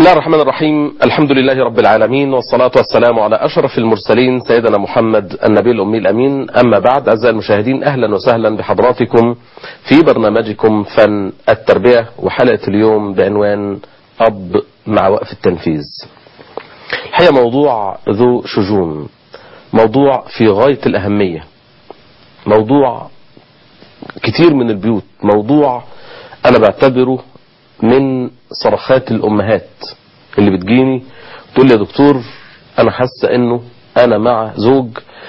الله الرحمن الرحيم الحمد لله رب العالمين والصلاة والسلام على أشرف المرسلين سيدنا محمد النبي الأمي الأمين أما بعد أعزائي المشاهدين أهلا وسهلا بحضراتكم في برنامجكم فن التربية وحلقة اليوم بعنوان أب مع وقف التنفيذ الحقيقة موضوع ذو شجون موضوع في غاية الأهمية موضوع كتير من البيوت موضوع أنا بعتبره من صرخات الأمهات اللي بتجيني تقول لي يا دكتور أنا حاسة إنه أنا مع زوج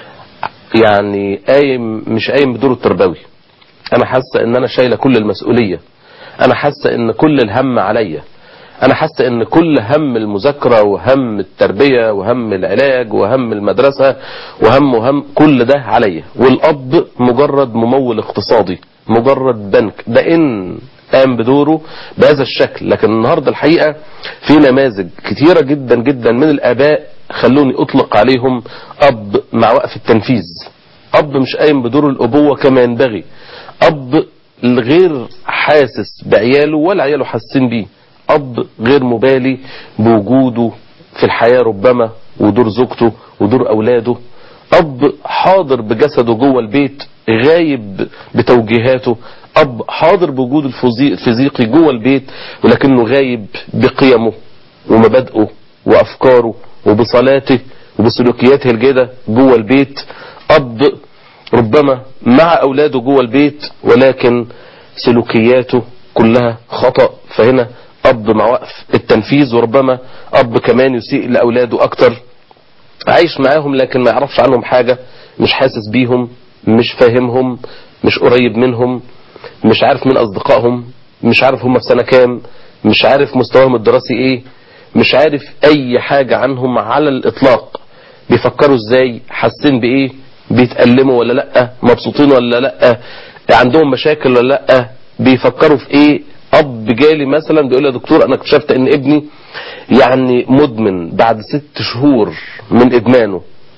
يعني قايم مش قايم بدور التربوي أنا حاسة إن أنا شايلة كل المسؤولية أنا حاسة إن كل الهم عليا أنا حاسة إن كل هم المذاكرة وهم التربية وهم العلاج وهم المدرسة وهم وهم كل ده عليا والأب مجرد ممول اقتصادي مجرد بنك ده إن قام بدوره بهذا الشكل لكن النهاردة الحقيقة في نماذج كتيرة جدا جدا من الآباء خلوني أطلق عليهم أب مع وقف التنفيذ أب مش قايم بدور الأبوة كما ينبغي أب غير حاسس بعياله ولا عياله حاسين بيه أب غير مبالي بوجوده في الحياة ربما ودور زوجته ودور أولاده أب حاضر بجسده جوه البيت غايب بتوجيهاته أب حاضر بوجود الفيزيقي جوه البيت ولكنه غايب بقيمه ومبادئه وأفكاره وبصلاته وبسلوكياته الجيدة جوه البيت أب ربما مع أولاده جوه البيت ولكن سلوكياته كلها خطأ فهنا أب مع وقف التنفيذ وربما أب كمان يسيء لأولاده أكتر عايش معاهم لكن ما يعرفش عنهم حاجة مش حاسس بيهم مش فاهمهم مش قريب منهم مش عارف مين أصدقائهم مش عارف هم في سنة كام مش عارف مستواهم الدراسي ايه مش عارف اي حاجة عنهم على الاطلاق بيفكروا ازاي حاسين بايه بيتألموا ولا لا مبسوطين ولا لا عندهم مشاكل ولا لا بيفكروا في ايه اب جالي مثلا بيقول لي يا دكتور انا اكتشفت ان ابني يعني مدمن بعد ست شهور من ادمانه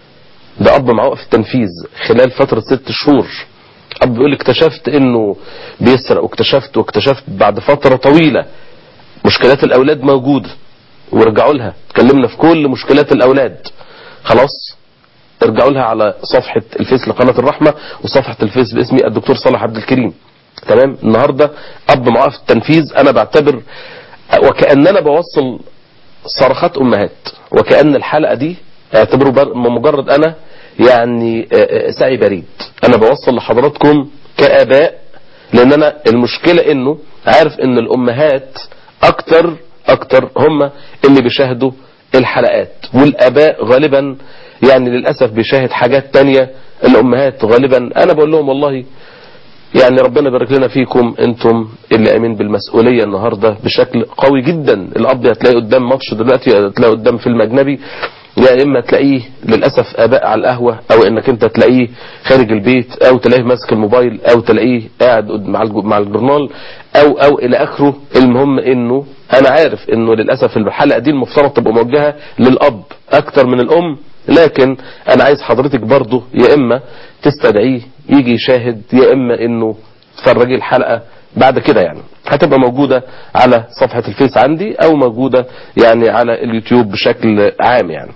ده اب مع وقف التنفيذ خلال فترة ست شهور اب بيقول لي اكتشفت انه بيسرق واكتشفت واكتشفت بعد فترة طويلة مشكلات الاولاد موجودة ورجعوا لها اتكلمنا في كل مشكلات الاولاد خلاص ارجعوا لها على صفحة الفيس لقناة الرحمة وصفحة الفيس باسمي الدكتور صالح عبد الكريم تمام النهاردة اب مع وقف التنفيذ انا بعتبر وكأننا بوصل صرخات امهات وكأن الحلقة دي اعتبره مجرد انا يعني سعي بريد انا بوصل لحضراتكم كاباء لان انا المشكلة انه عارف ان الامهات اكتر اكتر هم اللي بيشاهدوا الحلقات والاباء غالبا يعني للأسف بيشاهد حاجات تانية الامهات غالبا انا بقول لهم والله يعني ربنا يبارك لنا فيكم انتم اللي قايمين بالمسؤولية النهاردة بشكل قوي جدا الاب هتلاقي قدام ماتش دلوقتي هتلاقي قدام فيلم اجنبي يا اما تلاقيه للاسف اباء على القهوة او انك انت تلاقيه خارج البيت او تلاقيه ماسك الموبايل او تلاقيه قاعد مع مع الجورنال او او الى اخره المهم انه انا عارف انه للاسف الحلقة دي المفترض تبقى موجهة للاب اكتر من الام لكن انا عايز حضرتك برضه يا اما تستدعيه يجي يشاهد يا اما انه تفرجي الحلقة بعد كده يعني هتبقى موجودة على صفحة الفيس عندي او موجودة يعني على اليوتيوب بشكل عام يعني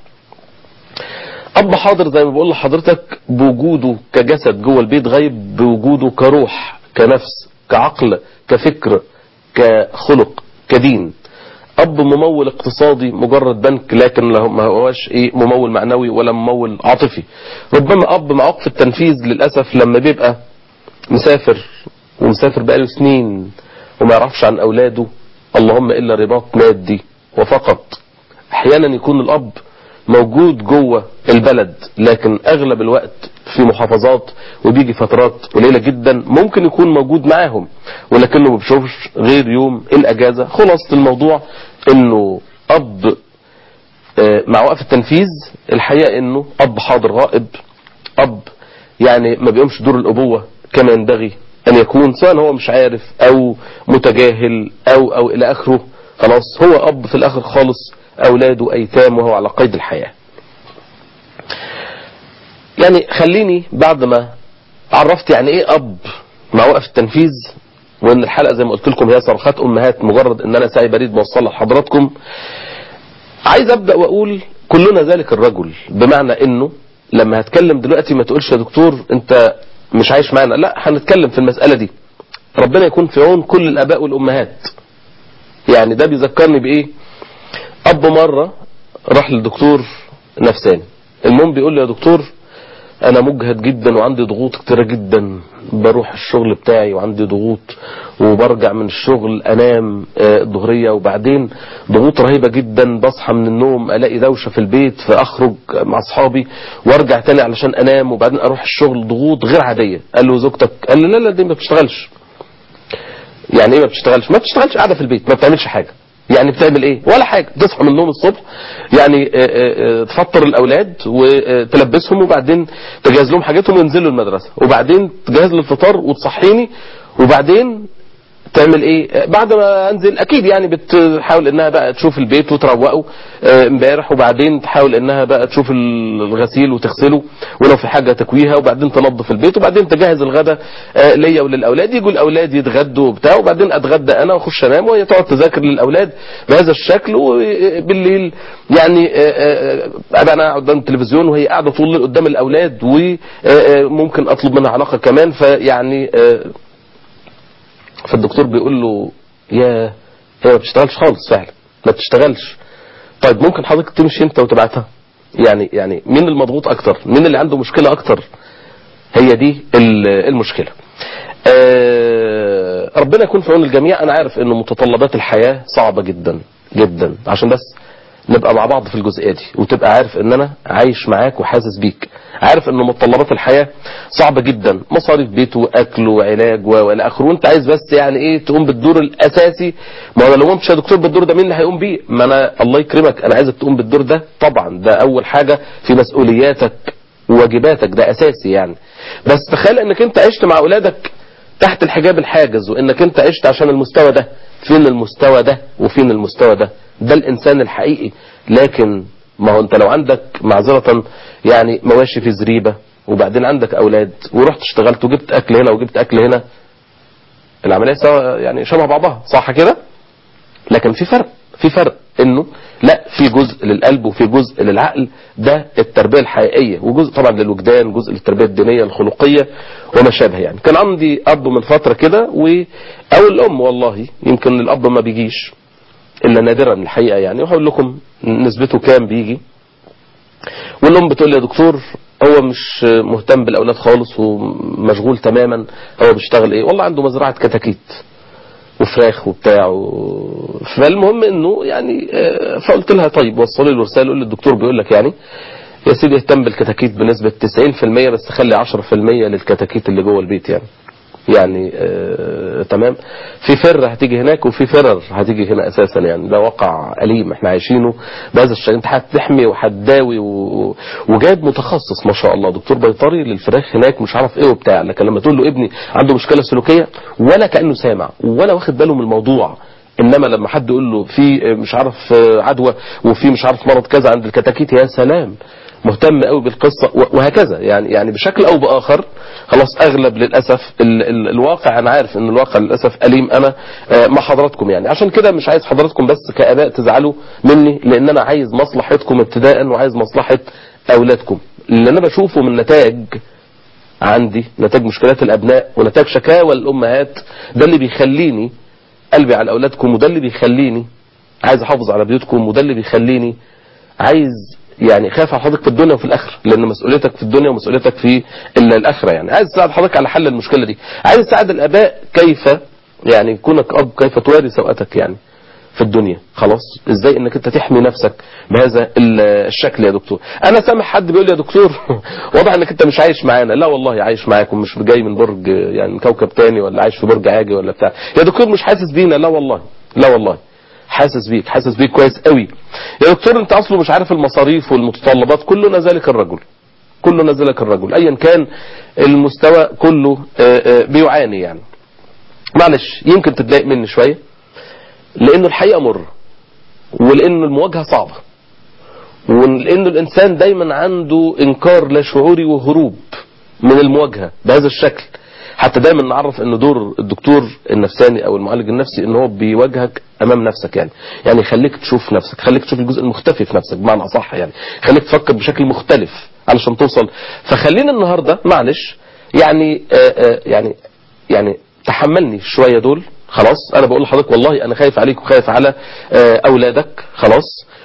اب حاضر زي ما بقول لحضرتك بوجوده كجسد جوه البيت غايب بوجوده كروح كنفس كعقل كفكر كخلق كدين اب ممول اقتصادي مجرد بنك لكن ما هواش ايه ممول معنوي ولا ممول عاطفي ربما اب مع وقف التنفيذ للاسف لما بيبقى مسافر ومسافر بقاله سنين وما يعرفش عن اولاده اللهم الا رباط مادي وفقط احيانا يكون الاب موجود جوه البلد لكن اغلب الوقت في محافظات وبيجي فترات قليلة جدا ممكن يكون موجود معاهم ولكنه ما بيشوفش غير يوم الاجازة خلاصة الموضوع انه اب مع وقف التنفيذ الحقيقة انه اب حاضر غائب اب يعني ما بيقومش دور الابوة كما ينبغي ان يكون سواء هو مش عارف او متجاهل او او الى اخره خلاص هو اب في الاخر خالص اولاده ايتام وهو على قيد الحياة يعني خليني بعد ما عرفت يعني ايه اب مع وقف التنفيذ وان الحلقة زي ما قلت لكم هي صرخات امهات مجرد ان انا سعي بريد بوصلها لحضراتكم عايز ابدا واقول كلنا ذلك الرجل بمعنى انه لما هتكلم دلوقتي ما تقولش يا دكتور انت مش عايش معانا لا هنتكلم في المساله دي ربنا يكون في عون كل الاباء والامهات يعني ده بيذكرني بايه اب مره راح للدكتور نفساني المهم بيقول لي يا دكتور انا مجهد جدا وعندي ضغوط كتيره جدا بروح الشغل بتاعي وعندي ضغوط وبرجع من الشغل انام آه، الظهريه وبعدين ضغوط رهيبه جدا بصحى من النوم الاقي دوشه في البيت فاخرج مع اصحابي وارجع تاني علشان انام وبعدين اروح الشغل ضغوط غير عاديه قال له زوجتك قال لي لا لا دي ما بتشتغلش يعني ايه ما بتشتغلش ما بتشتغلش قاعده في البيت ما بتعملش حاجه يعني بتعمل ايه ولا حاجه تصحى من النوم الصبح يعني آه، آه، آه، تفطر الاولاد وتلبسهم وبعدين تجهز لهم حاجاتهم وينزلوا المدرسه وبعدين تجهز لي الفطار وتصحيني وبعدين تعمل ايه بعد ما انزل اكيد يعني بتحاول انها بقى تشوف البيت وتروقه آه، امبارح وبعدين تحاول انها بقى تشوف الغسيل وتغسله ولو في حاجه تكويها وبعدين تنظف البيت وبعدين تجهز الغداء آه، ليا وللاولاد يجوا الاولاد يتغدوا وبتاع وبعدين اتغدى انا واخش انام وهي تقعد تذاكر للاولاد بهذا الشكل وبالليل يعني آه، آه، ابقى انا قدام التلفزيون وهي قاعده طول الليل قدام الاولاد وممكن اطلب منها علاقه كمان فيعني آه، فالدكتور بيقول له يا هي ما بتشتغلش خالص فعلا ما بتشتغلش طيب ممكن حضرتك تمشي انت وتبعتها يعني يعني مين المضغوط اكتر مين اللي عنده مشكله اكتر هي دي ال- المشكله آه، ربنا يكون في عون الجميع انا عارف ان متطلبات الحياه صعبه جدا جدا عشان بس نبقى مع بعض في الجزئيه دي وتبقى عارف ان انا عايش معاك وحاسس بيك عارف ان متطلبات الحياه صعبه جدا مصاريف بيت واكل وعلاج و- والى اخره وانت عايز بس يعني ايه تقوم بالدور الاساسي ما انا لو قمتش يا دكتور بالدور ده مين اللي هيقوم بيه ما انا الله يكرمك انا عايزك تقوم بالدور ده طبعا ده اول حاجه في مسؤولياتك وواجباتك ده اساسي يعني بس تخيل انك انت عشت مع اولادك تحت الحجاب الحاجز وانك انت عشت عشان المستوى ده فين المستوى ده وفين المستوى ده ده الانسان الحقيقي لكن ما هو انت لو عندك معذرة يعني مواشي في زريبة وبعدين عندك اولاد ورحت اشتغلت وجبت اكل هنا وجبت اكل هنا العملية سوا يعني شبه بعضها صح كده لكن في فرق في فرق انه لا في جزء للقلب وفي جزء للعقل ده التربيه الحقيقيه وجزء طبعا للوجدان جزء للتربيه الدينيه الخلقيه وما شابه يعني كان عندي اب من فتره كده و او الام والله يمكن الاب ما بيجيش الا نادرا الحقيقه يعني وهقول لكم نسبته كام بيجي والام بتقول لي يا دكتور هو مش مهتم بالاولاد خالص ومشغول تماما هو بيشتغل ايه والله عنده مزرعه كتاكيت وفراخ وبتاع و... فالمهم انه يعني آه، فقلت لها طيب وصلي له رساله قول لي الدكتور بيقول لك يعني يا سيدي اهتم بالكتاكيت بنسبه 90% بس خلي 10% للكتاكيت اللي جوه البيت يعني يعني آه تمام في فر هتيجي هناك وفي فرر هتيجي هنا اساسا يعني ده واقع اليم احنا عايشينه بهذا الشكل انت هتحمي وهتداوي و... وجايب متخصص ما شاء الله دكتور بيطري للفراخ هناك مش عارف ايه وبتاع لكن لما تقول له ابني عنده مشكله سلوكيه ولا كانه سامع ولا واخد باله من الموضوع انما لما حد يقول له في مش عارف عدوى وفي مش عارف مرض كذا عند الكتاكيت يا سلام مهتم قوي بالقصه وهكذا يعني يعني بشكل او باخر خلاص اغلب للاسف ال ال الواقع انا عارف ان الواقع للاسف اليم انا آه، مع حضراتكم يعني عشان كده مش عايز حضراتكم بس كاباء تزعلوا مني لان انا عايز مصلحتكم ابتداء وعايز مصلحه اولادكم اللي انا بشوفه من نتائج عندي نتائج مشكلات الابناء ونتائج شكاوى الامهات ده اللي بيخليني قلبي على اولادكم وده اللي بيخليني عايز احافظ على بيوتكم وده اللي بيخليني عايز يعني خايف على حضرتك في الدنيا وفي الاخره لان مسؤوليتك في الدنيا ومسؤوليتك في ال- الاخره يعني عايز تساعد حضرتك على حل المشكله دي عايز تساعد الاباء كيف يعني كونك اب كيف تواري سوءتك يعني في الدنيا خلاص ازاي انك انت تحمي نفسك بهذا ال- الشكل يا دكتور انا سامع حد بيقول لي يا دكتور واضح انك انت مش عايش معانا لا والله عايش معاكم مش جاي من برج يعني من كوكب تاني ولا عايش في برج عاجي ولا بتاع يا دكتور مش حاسس بينا لا والله لا والله حاسس بيك حاسس بيك كويس قوي يا دكتور انت اصله مش عارف المصاريف والمتطلبات كلنا ذلك الرجل كلنا ذلك الرجل ايا كان المستوى كله آه، آه، بيعاني يعني معلش يمكن تتضايق مني شويه لانه الحقيقه مر ولانه المواجهه صعبه ولانه الانسان دايما عنده انكار لا شعوري وهروب من المواجهه بهذا الشكل حتى دايما نعرف ان دور الدكتور النفساني او المعالج النفسي ان هو بيواجهك امام نفسك يعني يعني يخليك تشوف نفسك خليك تشوف الجزء المختفي في نفسك بمعنى اصح يعني خليك تفكر بشكل مختلف علشان توصل فخلينا النهارده معلش يعني آآ آآ يعني يعني تحملني شويه دول خلاص انا بقول لحضرتك والله انا خايف عليك وخايف على اولادك خلاص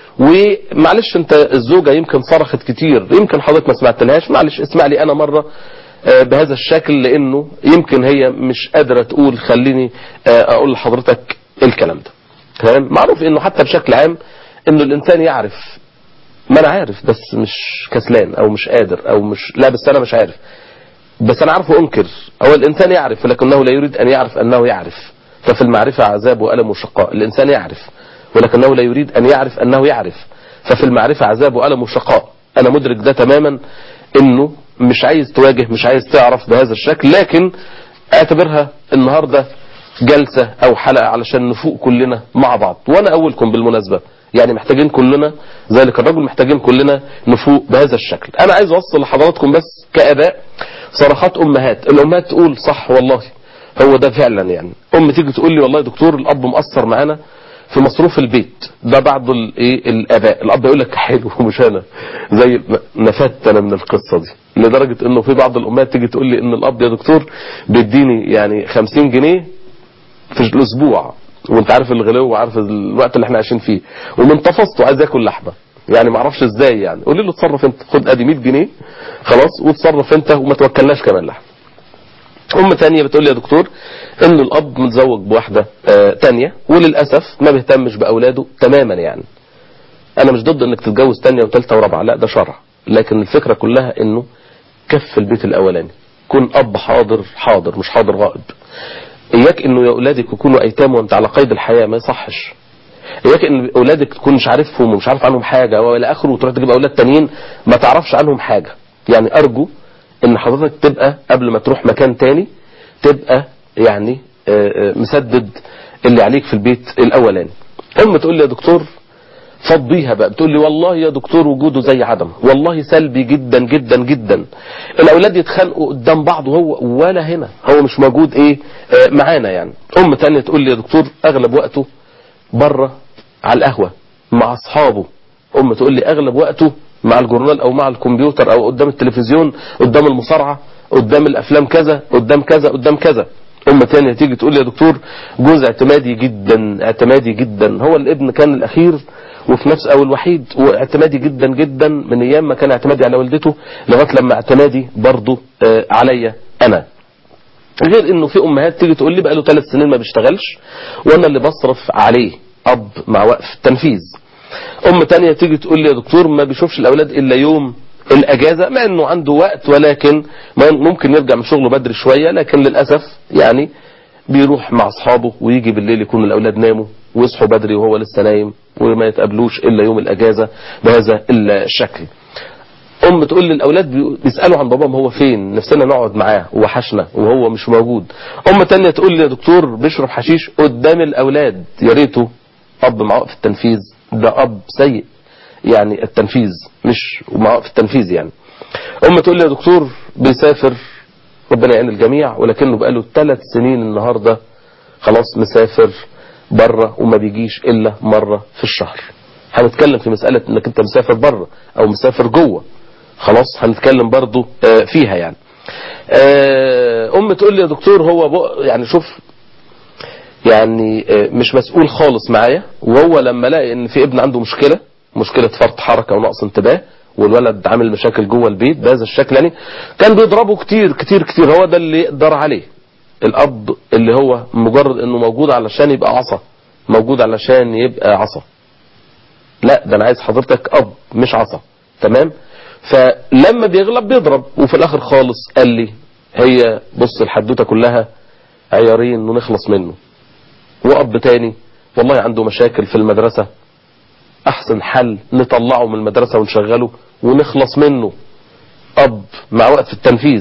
ومعلش انت الزوجه يمكن صرخت كتير يمكن حضرتك ما سمعتلهاش معلش اسمع لي انا مره بهذا الشكل لانه يمكن هي مش قادره تقول خليني اقول لحضرتك الكلام ده تمام معروف انه حتى بشكل عام انه الانسان يعرف ما انا عارف بس مش كسلان او مش قادر او مش لا بس انا مش عارف بس انا عارف وانكر هو الانسان يعرف ولكنه لا يريد ان يعرف انه يعرف ففي المعرفة عذاب وألم وشقاء الإنسان يعرف ولكنه لا يريد أن يعرف أنه يعرف ففي المعرفة عذاب وألم وشقاء أنا مدرك ده تماما أنه مش عايز تواجه مش عايز تعرف بهذا الشكل لكن اعتبرها النهاردة جلسة أو حلقة علشان نفوق كلنا مع بعض وأنا أولكم بالمناسبة يعني محتاجين كلنا ذلك الرجل محتاجين كلنا نفوق بهذا الشكل أنا عايز أوصل لحضراتكم بس كأداء صرخات أمهات الأمهات تقول صح والله هو ده فعلا يعني ام تيجي تقول لي والله يا دكتور الاب مقصر معانا في مصروف البيت ده بعض الايه الاباء الاب يقول لك حلو مش انا زي نفدت انا من القصه دي لدرجه انه في بعض الامهات تيجي تقول لي ان الاب يا دكتور بيديني يعني 50 جنيه في الاسبوع وانت عارف الغلو وعارف الوقت اللي احنا عايشين فيه ومن تفصته عايز ياكل لحمه يعني ما اعرفش ازاي يعني قولي له اتصرف انت خد ادي 100 جنيه خلاص وتصرف انت وما توكلناش كمان لحمه ام تانية بتقول لي يا دكتور ان الاب متزوج بواحدة آه تانية وللأسف ما بيهتمش بأولاده تماما يعني انا مش ضد انك تتجوز تانية وتالتة ورابعة لا ده شرع لكن الفكرة كلها انه كف البيت الاولاني كن اب حاضر حاضر مش حاضر غائب اياك انه يا اولادك يكونوا ايتام وانت على قيد الحياة ما يصحش اياك ان اولادك تكون مش عارفهم ومش عارف عنهم حاجة والى اخره وتروح تجيب اولاد تانيين ما تعرفش عنهم حاجة يعني ارجو ان حضرتك تبقى قبل ما تروح مكان تاني تبقى يعني مسدد اللي عليك في البيت الاولاني ام تقول لي يا دكتور فضيها بقى بتقول لي والله يا دكتور وجوده زي عدم والله سلبي جدا جدا جدا الاولاد يتخانقوا قدام بعض وهو ولا هنا هو مش موجود ايه معانا يعني ام تانية تقول لي يا دكتور اغلب وقته بره على القهوة مع اصحابه ام تقول لي اغلب وقته مع الجورنال او مع الكمبيوتر او قدام التلفزيون قدام المصارعة قدام الافلام كذا قدام كذا قدام كذا ام تانية تيجي تقول لي يا دكتور جوز اعتمادي جدا اعتمادي جدا هو الابن كان الاخير وفي نفس او الوحيد واعتمادي جدا جدا من ايام ما كان اعتمادي على والدته لغايه لما اعتمادي برضه آه عليا انا غير انه في امهات تيجي تقول لي بقى له ثلاث سنين ما بيشتغلش وانا اللي بصرف عليه اب مع وقف التنفيذ ام تانية تيجي تقول لي يا دكتور ما بيشوفش الاولاد الا يوم الاجازة مع انه عنده وقت ولكن ممكن يرجع من شغله بدري شوية لكن للأسف يعني بيروح مع اصحابه ويجي بالليل يكون الاولاد ناموا ويصحوا بدري وهو لسه نايم وما يتقابلوش الا يوم الاجازة بهذا الشكل ام تقول لي الاولاد بيسالوا عن باباهم هو فين نفسنا نقعد معاه وحشنا وهو مش موجود ام تانية تقول لي يا دكتور بيشرب حشيش قدام الاولاد يا ريته اب مع وقف التنفيذ ده اب سيء يعني التنفيذ مش مع وقف التنفيذ يعني ام تقول لي يا دكتور بيسافر ربنا يعين الجميع ولكنه بقاله ثلاث سنين النهارده خلاص مسافر بره وما بيجيش الا مره في الشهر هنتكلم في مسألة انك انت مسافر بره او مسافر جوه خلاص هنتكلم برضو فيها يعني ام تقول لي يا دكتور هو يعني شوف يعني مش مسؤول خالص معايا وهو لما لقى ان في ابن عنده مشكلة مشكلة فرط حركة ونقص انتباه والولد عامل مشاكل جوه البيت بهذا الشكل يعني كان بيضربه كتير كتير كتير هو ده اللي يقدر عليه الاب اللي هو مجرد انه موجود علشان يبقى عصا موجود علشان يبقى عصا لا ده انا عايز حضرتك اب مش عصا تمام فلما بيغلب بيضرب وفي الاخر خالص قال لي هي بص الحدوته كلها عيارين ونخلص منه واب تاني والله عنده مشاكل في المدرسة احسن حل نطلعه من المدرسة ونشغله ونخلص منه اب مع وقت التنفيذ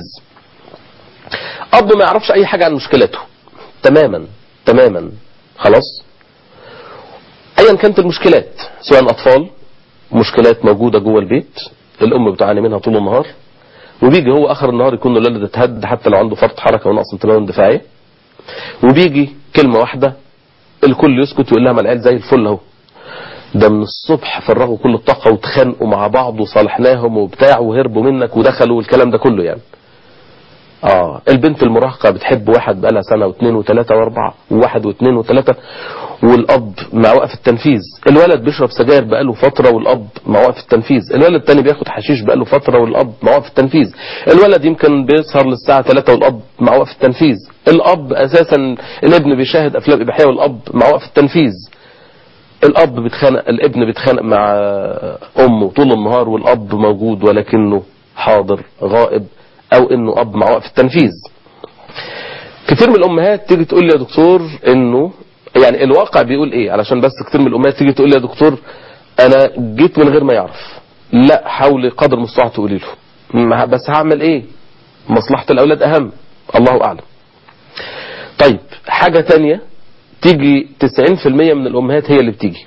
اب ما يعرفش اي حاجة عن مشكلته تماما تماما خلاص ايا كانت المشكلات سواء اطفال مشكلات موجودة جوه البيت الام بتعاني منها طول النهار وبيجي هو اخر النهار يكون الولد اتهد حتى لو عنده فرط حركه ونقص انتباه واندفاعيه وبيجي كلمه واحده الكل يسكت ويقول لها ما العيال زي الفل اهو ده من الصبح فرغوا كل الطاقه واتخانقوا مع بعض وصالحناهم وبتاع وهربوا منك ودخلوا والكلام ده كله يعني اه البنت المراهقه بتحب واحد بقالها سنه واثنين وثلاثه واربعه وواحد واثنين وثلاثه والاب مع وقف التنفيذ الولد بيشرب سجاير بقاله فتره والاب مع وقف التنفيذ الولد التاني بياخد حشيش بقاله فتره والاب مع وقف التنفيذ الولد يمكن بيسهر للساعه 3 والاب مع وقف التنفيذ الاب اساسا الابن بيشاهد افلام اباحيه والاب مع وقف التنفيذ الاب بيتخانق الابن بيتخانق مع امه طول النهار والاب موجود ولكنه حاضر غائب او انه اب مع وقف التنفيذ كتير من الامهات تيجي تقول لي يا دكتور انه يعني الواقع بيقول ايه علشان بس كتير من الامهات تيجي تقول لي يا دكتور انا جيت من غير ما يعرف لا حاولي قدر المستطاع تقولي له بس هعمل ايه مصلحة الاولاد اهم الله اعلم طيب حاجة تانية تيجي 90% من الامهات هي اللي بتيجي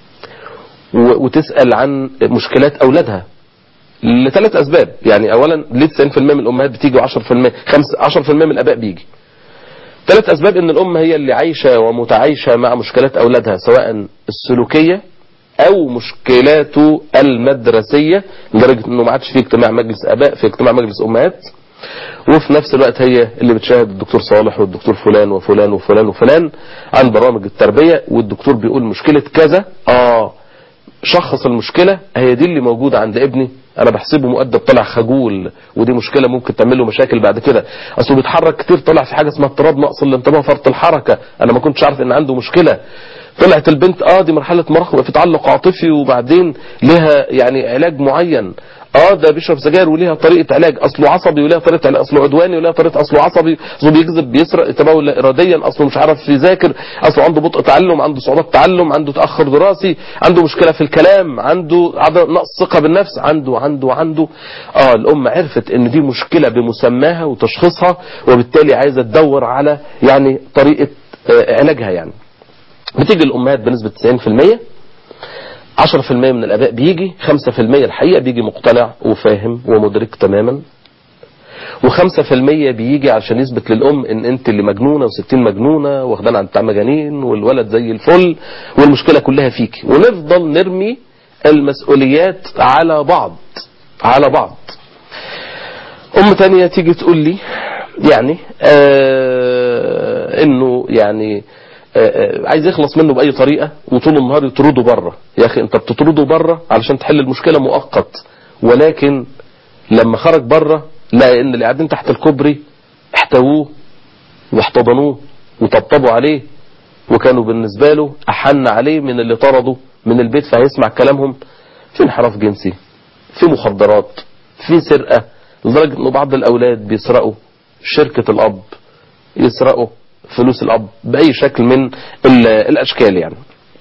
وتسأل عن مشكلات اولادها لثلاث اسباب يعني اولا ليه 90% من الامهات بتيجي و10% 10% من الاباء بيجي ثلاث اسباب ان الام هي اللي عايشه ومتعايشه مع مشكلات اولادها سواء السلوكيه او مشكلاته المدرسيه لدرجه انه ما عادش في اجتماع مجلس اباء في اجتماع مجلس امهات وفي نفس الوقت هي اللي بتشاهد الدكتور صالح والدكتور فلان وفلان وفلان وفلان عن برامج التربيه والدكتور بيقول مشكله كذا اه شخص المشكله هي دي اللي موجوده عند ابني انا بحسبه مؤدب طلع خجول ودي مشكله ممكن تعمل له مشاكل بعد كده اصله بيتحرك كتير طلع في حاجه اسمها اضطراب نقص الانتباه فرط الحركه انا ما كنتش عارف ان عنده مشكله طلعت البنت اه دي مرحله مراهقه في تعلق عاطفي وبعدين لها يعني علاج معين اه ده بيشرب سجاير وليها طريقه علاج اصله عصبي وليها طريقه علاج اصله عدواني وليها طريقه اصله عصبي اصله بيكذب بيسرق تبول لا اراديا اصله مش عارف يذاكر اصله عنده بطء تعلم عنده صعوبات تعلم عنده تاخر دراسي عنده مشكله في الكلام عنده عدم نقص ثقه بالنفس عنده عنده عنده اه الام عرفت ان دي مشكله بمسماها وتشخيصها وبالتالي عايزه تدور على يعني طريقه آه علاجها يعني بتيجي الامهات بنسبه 90% 10% من الاباء بيجي 5% الحقيقه بيجي مقتنع وفاهم ومدرك تماما و5% بيجي عشان يثبت للام ان انت اللي مجنونه و60 مجنونه واخدان عن بتاع مجانين والولد زي الفل والمشكله كلها فيك ونفضل نرمي المسؤوليات على بعض على بعض ام تانية تيجي تقول لي يعني آه انه يعني عايز يخلص منه بأي طريقة وطول النهار يطرده بره يا أخي أنت بتطرده بره علشان تحل المشكلة مؤقت ولكن لما خرج بره لقى ان اللي قاعدين تحت الكوبري احتووه واحتضنوه وطبطبوا عليه وكانوا بالنسبة له أحن عليه من اللي طردوا من البيت فهيسمع كلامهم في انحراف جنسي في مخدرات في سرقة لدرجة ان بعض الأولاد بيسرقوا شركة الأب يسرقوا فلوس الأب بأي شكل من الأشكال يعني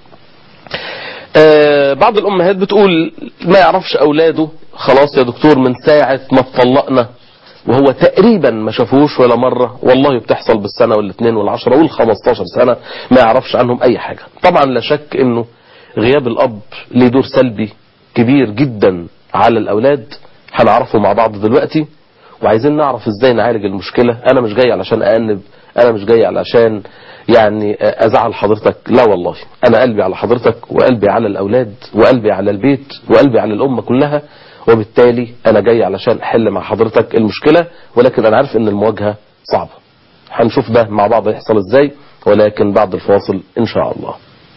آه بعض الأمهات بتقول ما يعرفش أولاده خلاص يا دكتور من ساعة ما اتطلقنا وهو تقريبا ما شافوش ولا مرة والله بتحصل بالسنة والاثنين والعشرة والخمستاشر سنة ما يعرفش عنهم أي حاجة طبعا لا شك أنه غياب الأب ليه دور سلبي كبير جدا على الأولاد هنعرفه مع بعض دلوقتي وعايزين نعرف ازاي نعالج المشكلة انا مش جاي علشان أأنب انا مش جاي علشان يعني ازعل حضرتك لا والله انا قلبي على حضرتك وقلبي على الاولاد وقلبي على البيت وقلبي على الامة كلها وبالتالي انا جاي علشان احل مع حضرتك المشكلة ولكن انا عارف ان المواجهة صعبة هنشوف ده مع بعض يحصل ازاي ولكن بعد الفاصل ان شاء الله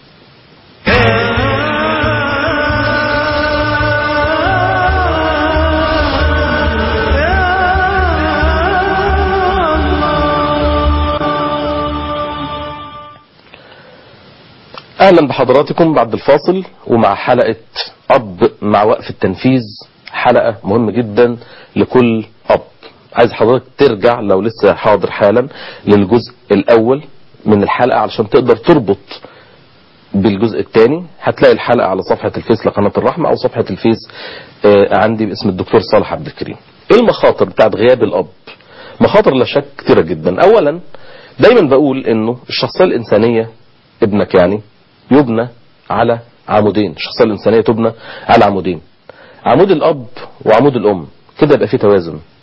اهلا بحضراتكم بعد الفاصل ومع حلقة اب مع وقف التنفيذ حلقة مهمة جدا لكل اب عايز حضرتك ترجع لو لسه حاضر حالا للجزء الاول من الحلقة علشان تقدر تربط بالجزء الثاني هتلاقي الحلقة على صفحة الفيس لقناة الرحمة او صفحة الفيس عندي باسم الدكتور صالح عبد الكريم ايه المخاطر بتاعت غياب الاب مخاطر لا شك كتيرة جدا اولا دايما بقول انه الشخصية الانسانية ابنك يعني يبنى على عمودين الشخصية الإنسانية تبنى على عمودين عمود الأب وعمود الأم كده يبقى في توازن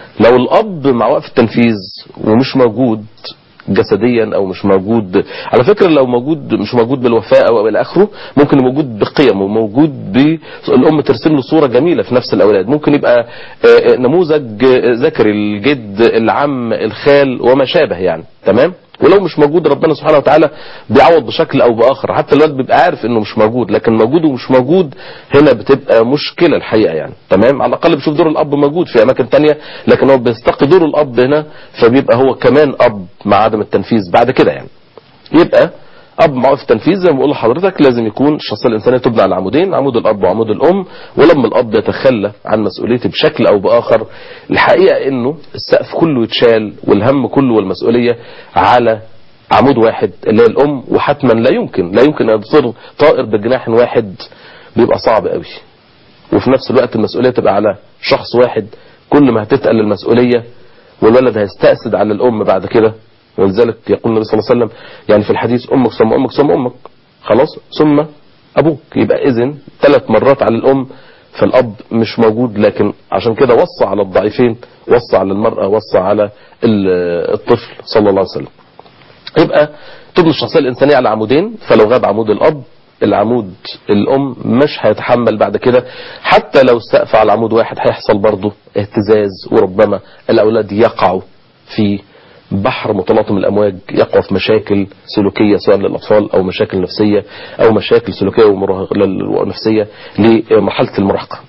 لو الاب مع وقف التنفيذ ومش موجود جسديا او مش موجود على فكره لو موجود مش موجود بالوفاء او الى اخره ممكن يبقى موجود بقيم وموجود بالام ترسم له صوره جميله في نفس الاولاد ممكن يبقى آه، آه، نموذج آه، ذكري الجد العم الخال وما شابه يعني تمام ولو مش موجود ربنا سبحانه وتعالى بيعوض بشكل او باخر حتى الولد بيبقى عارف انه مش موجود لكن موجود ومش موجود هنا بتبقى مشكله الحقيقه يعني تمام على الاقل بيشوف دور الاب موجود في اماكن تانية لكن هو بيستقي دور الاب هنا فبيبقى هو كمان اب مع عدم التنفيذ بعد كده يعني يبقى اب مع وقف التنفيذ زي ما بقول لحضرتك لازم يكون الشخصيه الانسانيه تبنى على عمودين عمود الاب وعمود الام ولما الاب يتخلى عن مسؤوليته بشكل او باخر الحقيقه انه السقف كله يتشال والهم كله والمسؤوليه على عمود واحد اللي هي الام وحتما لا يمكن لا يمكن ان يصير طائر بجناح واحد بيبقى صعب قوي وفي نفس الوقت المسؤوليه تبقى على شخص واحد كل ما هتتقل المسؤوليه والولد هيستأسد على الام بعد كده ولذلك يقول النبي صلى الله عليه وسلم يعني في الحديث امك ثم امك ثم امك خلاص ثم ابوك يبقى اذن ثلاث مرات على الام فالاب مش موجود لكن عشان كده وصى على الضعيفين وصى على المرأة وصى على ال- الطفل صلى الله عليه وسلم يبقى تبني الشخصية الإنسانية على عمودين فلو غاب عمود الأب العمود الأم مش هيتحمل بعد كده حتى لو استقفى على عمود واحد هيحصل برضه اهتزاز وربما الأولاد يقعوا في بحر متلاطم الأمواج يقعوا في مشاكل سلوكية سواء للأطفال أو مشاكل نفسية أو مشاكل سلوكية ومراهق- لل- ونفسية لمرحلة المراهقة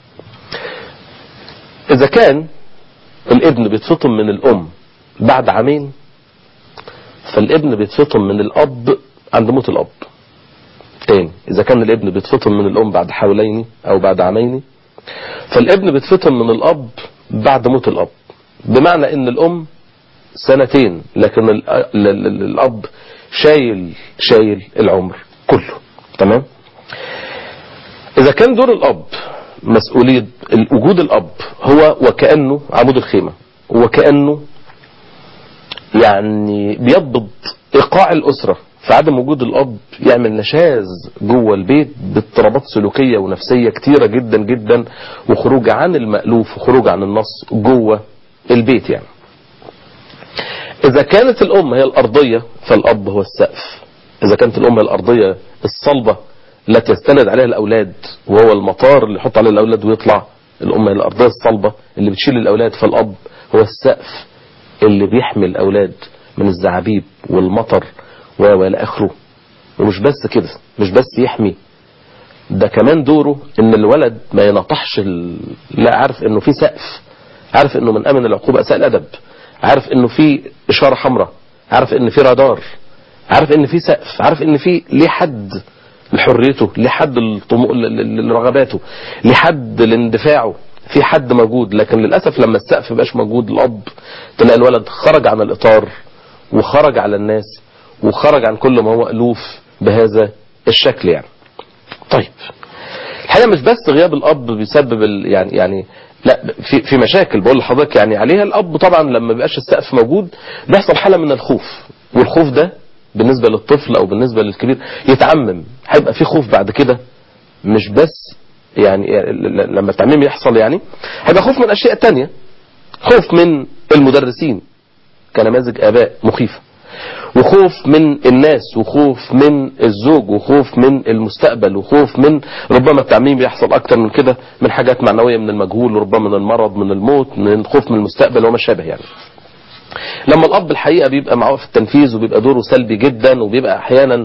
إذا كان الابن بيتفطم من الأم بعد عامين فالابن بيتفطم من الأب عند موت الأب تاني إذا كان الابن بيتفطم من الأم بعد حولين أو بعد عامين فالابن بيتفطم من الأب بعد موت الأب بمعنى إن الأم سنتين لكن ال- ال- ال- الأب شايل شايل العمر كله تمام إذا كان دور الأب مسؤولية وجود الأب هو وكأنه عمود الخيمة وكأنه يعني بيضبط ايقاع الاسره في عدم وجود الاب يعمل نشاز جوه البيت باضطرابات سلوكيه ونفسيه كتيره جدا جدا وخروج عن المالوف وخروج عن النص جوه البيت يعني. اذا كانت الام هي الارضيه فالاب هو السقف. اذا كانت الام هي الارضيه الصلبه التي يستند عليها الاولاد وهو المطار اللي يحط عليه الاولاد ويطلع الام هي الارضيه الصلبه اللي بتشيل الاولاد فالاب هو السقف اللي بيحمي الأولاد من الزعابيب والمطر و والى آخره ومش بس كده مش بس يحمي ده كمان دوره ان الولد ما ينطحش ال... لا عارف انه في سقف عارف انه من امن العقوبة اساء الادب عارف انه في اشارة حمراء عارف ان في رادار عارف ان في سقف عارف ان في ليه حد لحريته ليه حد لطمو... ل- ل- لرغباته ليه حد لاندفاعه في حد موجود لكن للأسف لما السقف مبقاش موجود الأب تلاقي الولد خرج عن الإطار وخرج على الناس وخرج عن كل ما هو ألوف بهذا الشكل يعني طيب الحقيقة مش بس غياب الأب بيسبب ال... يعني يعني لا في في مشاكل بقول لحضرتك يعني عليها الأب طبعا لما بيبقاش السقف موجود بيحصل حالة من الخوف والخوف ده بالنسبة للطفل أو بالنسبة للكبير يتعمم هيبقى في خوف بعد كده مش بس يعني لما التعميم يحصل يعني هيبقى خوف من أشياء تانية خوف من المدرسين كنماذج آباء مخيفة وخوف من الناس وخوف من الزوج وخوف من المستقبل وخوف من ربما التعميم يحصل أكتر من كده من حاجات معنوية من المجهول وربما من المرض من الموت من خوف من المستقبل وما شابه يعني لما الاب الحقيقه بيبقى معاه في التنفيذ وبيبقى دوره سلبي جدا وبيبقى احيانا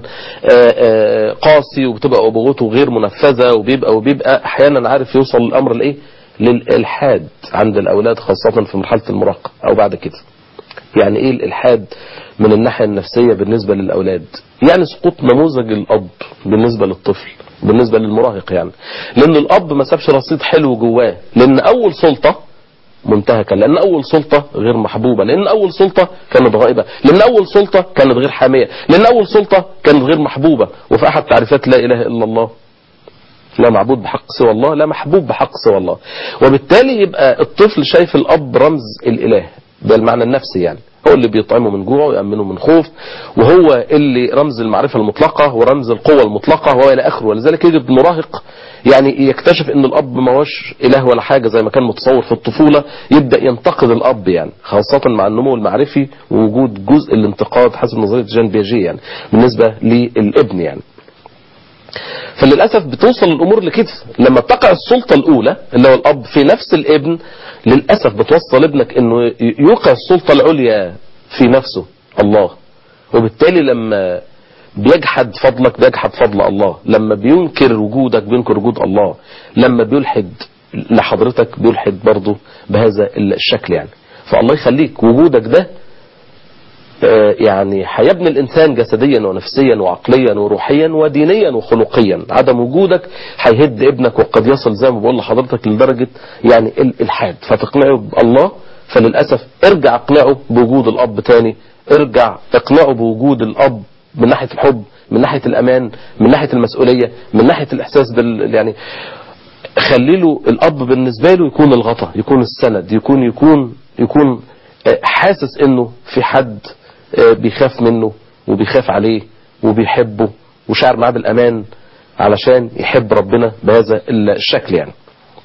قاسي وبتبقى ابوته غير منفذه وبيبقى وبيبقى احيانا عارف يوصل الامر لايه للالحاد عند الاولاد خاصه في مرحله المراهقه او بعد كده يعني ايه الالحاد من الناحيه النفسيه بالنسبه للاولاد يعني سقوط نموذج الاب بالنسبه للطفل بالنسبه للمراهق يعني لان الاب ما سابش رصيد حلو جواه لان اول سلطه منتهكة لأن أول سلطة غير محبوبة لأن أول سلطة كانت غائبة لأن أول سلطة كانت غير حامية لأن أول سلطة كانت غير محبوبة وفي أحد تعريفات لا إله إلا الله لا معبود بحق سوى الله لا محبوب بحق سوى الله وبالتالي يبقى الطفل شايف الأب رمز الإله ده المعنى النفسي يعني هو اللي بيطعمه من جوع ويأمنه من خوف وهو اللي رمز المعرفة المطلقة ورمز القوة المطلقة وهو إلى آخره ولذلك يجد مراهق يعني يكتشف ان الاب ما هوش اله ولا حاجة زي ما كان متصور في الطفولة يبدأ ينتقد الاب يعني خاصة مع النمو المعرفي ووجود جزء الانتقاد حسب نظرية جان بياجي يعني بالنسبة للابن يعني فللأسف بتوصل الأمور لكده لما بتقع السلطة الأولى اللي هو الأب في نفس الابن للأسف بتوصل ابنك أنه يوقع السلطة العليا في نفسه الله وبالتالي لما بيجحد فضلك بيجحد فضل الله لما بينكر وجودك بينكر وجود الله لما بيلحد لحضرتك بيلحد برضه بهذا الشكل يعني فالله يخليك وجودك ده يعني هيبني الإنسان جسديا ونفسيا وعقليا وروحيا ودينيا وخلقيا عدم وجودك هيهد ابنك وقد يصل زي ما بقول لحضرتك لدرجة يعني الإلحاد فتقنعه بالله فللأسف ارجع اقنعه بوجود الأب تاني ارجع اقنعه بوجود الأب من ناحية الحب من ناحية الأمان من ناحية المسؤولية من ناحية الإحساس بال يعني خلي له الأب بالنسبة له يكون الغطاء يكون السند يكون يكون يكون حاسس انه في حد بيخاف منه وبيخاف عليه وبيحبه وشعر معاه بالأمان علشان يحب ربنا بهذا الشكل يعني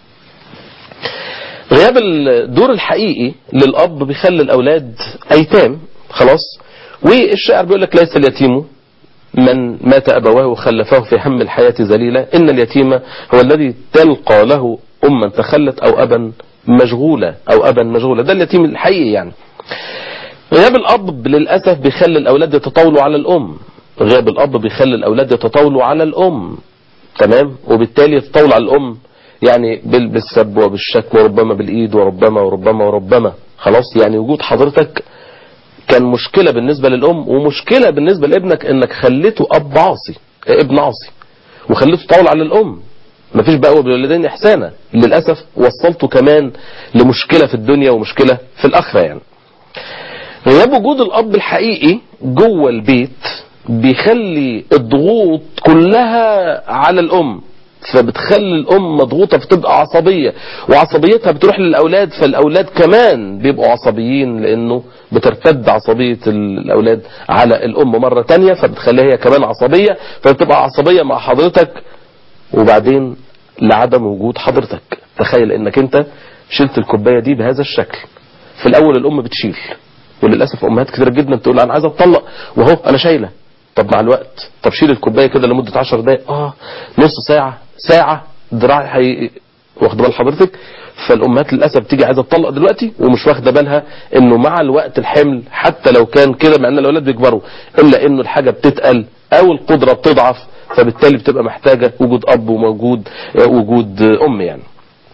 غياب الدور الحقيقي للأب بيخلي الأولاد أيتام خلاص والشاعر بيقول لك ليس اليتيم من مات أبواه وخلفه في هم الحياة ذليلا إن اليتيم هو الذي تلقى له أما تخلت أو أبا مشغولة أو أبا مشغولة ده اليتيم الحقيقي يعني غياب الأب للأسف بيخلي الأولاد يتطاولوا على الأم غياب الأب بيخلي الأولاد يتطاولوا على الأم تمام وبالتالي يتطاولوا على الأم يعني بالسب وبالشك وربما بالإيد وربما وربما وربما خلاص يعني وجود حضرتك كان مشكلة بالنسبة للأم ومشكلة بالنسبة لابنك انك خليته أب عاصي ابن عاصي وخليته طاول على الأم مفيش بقى بالوالدين إحسانا للأسف وصلته كمان لمشكلة في الدنيا ومشكلة في الآخرة يعني غياب وجود الأب الحقيقي جوه البيت بيخلي الضغوط كلها على الأم فبتخلي الأم مضغوطة فتبقى عصبية وعصبيتها بتروح للأولاد فالأولاد كمان بيبقوا عصبيين لأنه بترتد عصبية الأولاد على الأم مرة تانية فبتخليها هي كمان عصبية فبتبقى عصبية مع حضرتك وبعدين لعدم وجود حضرتك تخيل انك انت شلت الكوباية دي بهذا الشكل في الأول الأم بتشيل وللأسف أمهات كتير جدا بتقول أنا عايزة أتطلق وهو أنا شايلة طب مع الوقت طب شيل الكوباية كده لمدة 10 دقايق اه نص ساعة ساعة دراعي حي... واخد بال حضرتك فالامهات للاسف تيجي عايزه تطلق دلوقتي ومش واخده بالها انه مع الوقت الحمل حتى لو كان كده مع ان الاولاد بيكبروا الا انه الحاجه بتتقل او القدره بتضعف فبالتالي بتبقى محتاجه وجود اب وموجود وجود ام يعني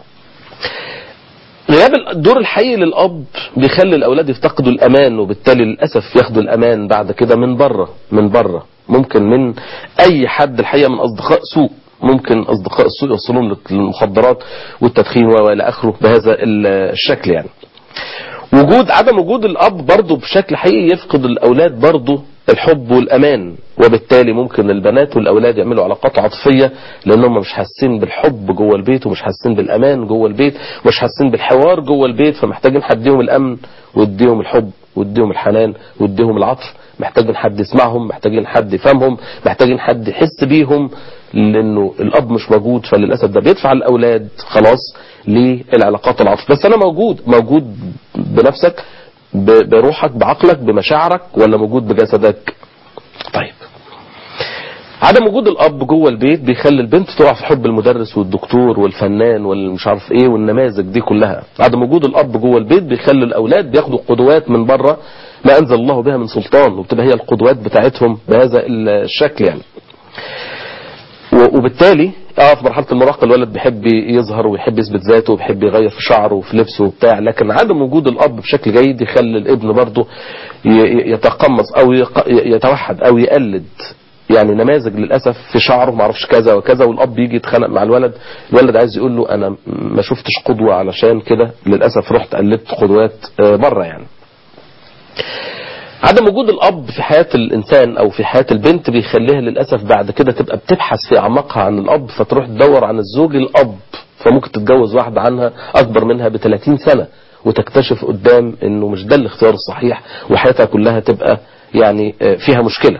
غياب الدور الحقيقي للاب بيخلي الاولاد يفتقدوا الامان وبالتالي للاسف ياخدوا الامان بعد كده من بره من بره ممكن من اي حد الحقيقه من اصدقاء سوء ممكن اصدقاء السوء يوصلون للمخدرات والتدخين والى اخره بهذا الشكل يعني وجود عدم وجود الاب برضه بشكل حقيقي يفقد الاولاد برضه الحب والامان وبالتالي ممكن البنات والاولاد يعملوا علاقات عاطفيه لانهم مش حاسين بالحب جوه البيت ومش حاسين بالامان جوه البيت ومش حاسين بالحوار جوه البيت فمحتاجين حد يديهم الامن ويديهم الحب ويديهم الحنان ويديهم العطف محتاجين حد يسمعهم محتاجين حد يفهمهم محتاجين حد يحس بيهم لانه الاب مش موجود فللاسف ده بيدفع الاولاد خلاص للعلاقات العاطفيه بس انا موجود موجود بنفسك بروحك بعقلك بمشاعرك ولا موجود بجسدك طيب عدم وجود الاب جوه البيت بيخلي البنت تقع في حب المدرس والدكتور والفنان والمش عارف ايه والنماذج دي كلها عدم وجود الاب جوه البيت بيخلي الاولاد بياخدوا قدوات من بره ما انزل الله بها من سلطان وبتبقى هي القدوات بتاعتهم بهذا الشكل يعني وبالتالي اه في مرحله المراهقه الولد بيحب يظهر ويحب يثبت ذاته وبيحب يغير في شعره وفي لبسه وبتاع لكن عدم وجود الاب بشكل جيد يخلي الابن برضه يتقمص او يتوحد او يقلد يعني نماذج للاسف في شعره ما اعرفش كذا وكذا والاب يجي يتخانق مع الولد الولد عايز يقول له انا ما شفتش قدوه علشان كده للاسف رحت قلدت قدوات بره يعني عدم وجود الاب في حياة الانسان او في حياة البنت بيخليها للاسف بعد كده تبقى بتبحث في اعماقها عن الاب فتروح تدور عن الزوج الاب فممكن تتجوز واحدة عنها اكبر منها ب 30 سنة وتكتشف قدام انه مش ده الاختيار الصحيح وحياتها كلها تبقى يعني آه، فيها مشكلة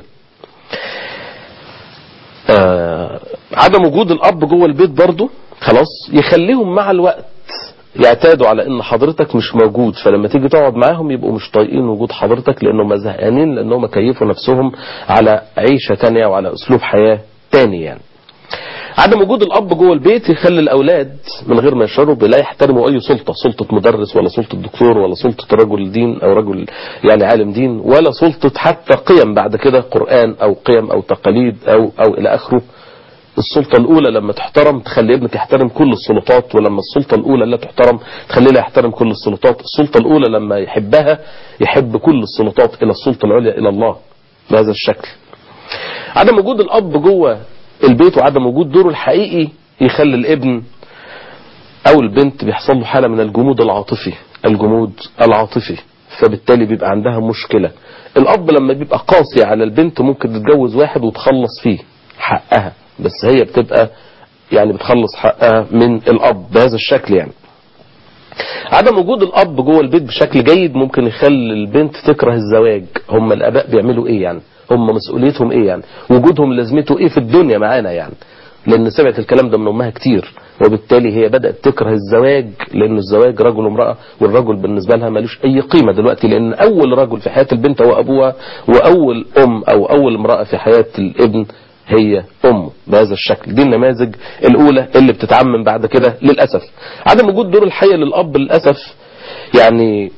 آه، عدم وجود الاب جوه البيت برضه خلاص يخليهم مع الوقت يعتادوا على ان حضرتك مش موجود فلما تيجي تقعد معاهم يبقوا مش طايقين وجود حضرتك لانهم زهقانين لانهم كيفوا نفسهم على عيشة تانية وعلى اسلوب حياة تاني يعني عدم وجود الاب جوه البيت يخلي الاولاد من غير ما يشعروا بلا يحترموا اي سلطه سلطه مدرس ولا سلطه دكتور ولا سلطه رجل دين او رجل يعني عالم دين ولا سلطه حتى قيم بعد كده قران او قيم او تقاليد او او الى اخره السلطة الأولى لما تحترم تخلي ابنك يحترم كل السلطات ولما السلطة الأولى لا تحترم تخليه لا يحترم كل السلطات السلطة الأولى لما يحبها يحب كل السلطات إلى السلطة العليا إلى الله بهذا الشكل عدم وجود الأب جوه البيت وعدم وجود دوره الحقيقي يخلي الابن أو البنت بيحصل له حالة من الجمود العاطفي الجمود العاطفي فبالتالي بيبقى عندها مشكلة الأب لما بيبقى قاسي على البنت ممكن تتجوز واحد وتخلص فيه حقها بس هي بتبقى يعني بتخلص حقها من الأب بهذا الشكل يعني عدم وجود الأب جوه البيت بشكل جيد ممكن يخلي البنت تكره الزواج هم الآباء بيعملوا إيه يعني هم مسؤوليتهم إيه يعني وجودهم لازمته إيه في الدنيا معانا يعني لأن سمعت الكلام ده من أمها كتير وبالتالي هي بدأت تكره الزواج لأن الزواج رجل وامرأة والرجل بالنسبة لها ملوش أي قيمة دلوقتي لأن أول رجل في حياة البنت هو أبوها وأول أم أو أول امرأة في حياة الابن هي أمه بهذا الشكل دي النماذج الأولى اللي بتتعمم بعد كده للأسف عدم وجود دور الحقيقة للأب للأسف يعني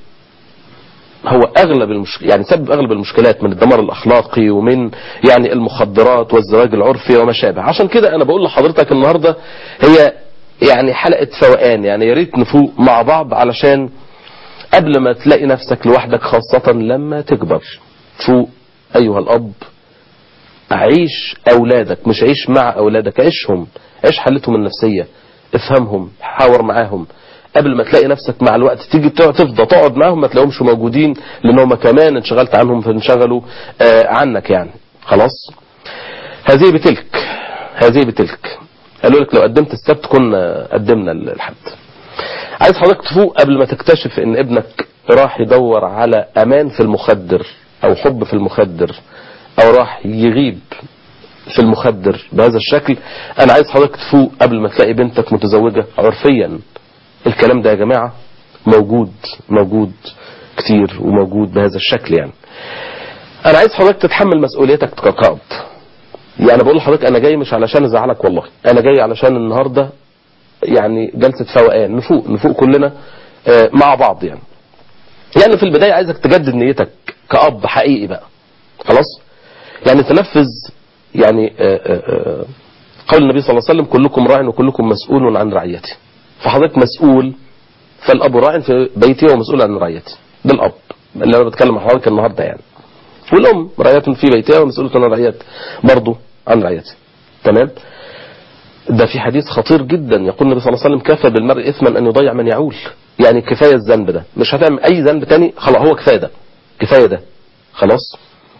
هو اغلب المشك... يعني سبب اغلب المشكلات من الدمار الاخلاقي ومن يعني المخدرات والزواج العرفي وما شابه عشان كده انا بقول لحضرتك النهارده هي يعني حلقه فوقان يعني يا ريت نفوق مع بعض علشان قبل ما تلاقي نفسك لوحدك خاصه لما تكبر فوق ايها الاب عيش اولادك مش عيش مع اولادك عيشهم عيش حالتهم النفسيه افهمهم حاور معاهم قبل ما تلاقي نفسك مع الوقت تيجي تفضى تقعد معاهم ما تلاقيهمش موجودين لان هم كمان انشغلت عنهم فانشغلوا آه عنك يعني خلاص هذه بتلك هذه بتلك قالوا لك لو قدمت السبت كنا قدمنا الحد عايز حضرتك تفوق قبل ما تكتشف ان ابنك راح يدور على امان في المخدر او حب في المخدر او راح يغيب في المخدر بهذا الشكل انا عايز حضرتك تفوق قبل ما تلاقي بنتك متزوجة عرفيا الكلام ده يا جماعة موجود موجود كتير وموجود بهذا الشكل يعني انا عايز حضرتك تتحمل مسؤوليتك كقائد يعني بقول لحضرتك انا جاي مش علشان ازعلك والله انا جاي علشان النهاردة يعني جلسة فوقان نفوق نفوق كلنا آه مع بعض يعني يعني في البداية عايزك تجدد نيتك كأب حقيقي بقى خلاص يعني تنفذ يعني آآ آآ قول النبي صلى الله عليه وسلم كلكم راع وكلكم مسؤول عن رعيته فحضرتك مسؤول فالاب راع في بيته ومسؤول عن رعيته ده الاب اللي انا بتكلم مع حضرتك النهارده يعني والام راعية في بيتها ومسؤولة عن رعيته برضه عن رعيته تمام ده في حديث خطير جدا يقول النبي صلى الله عليه وسلم كفى بالمرء اثما ان يضيع من يعول يعني كفايه الذنب ده مش هتعمل اي ذنب تاني خلاص هو كفايه ده كفايه ده خلاص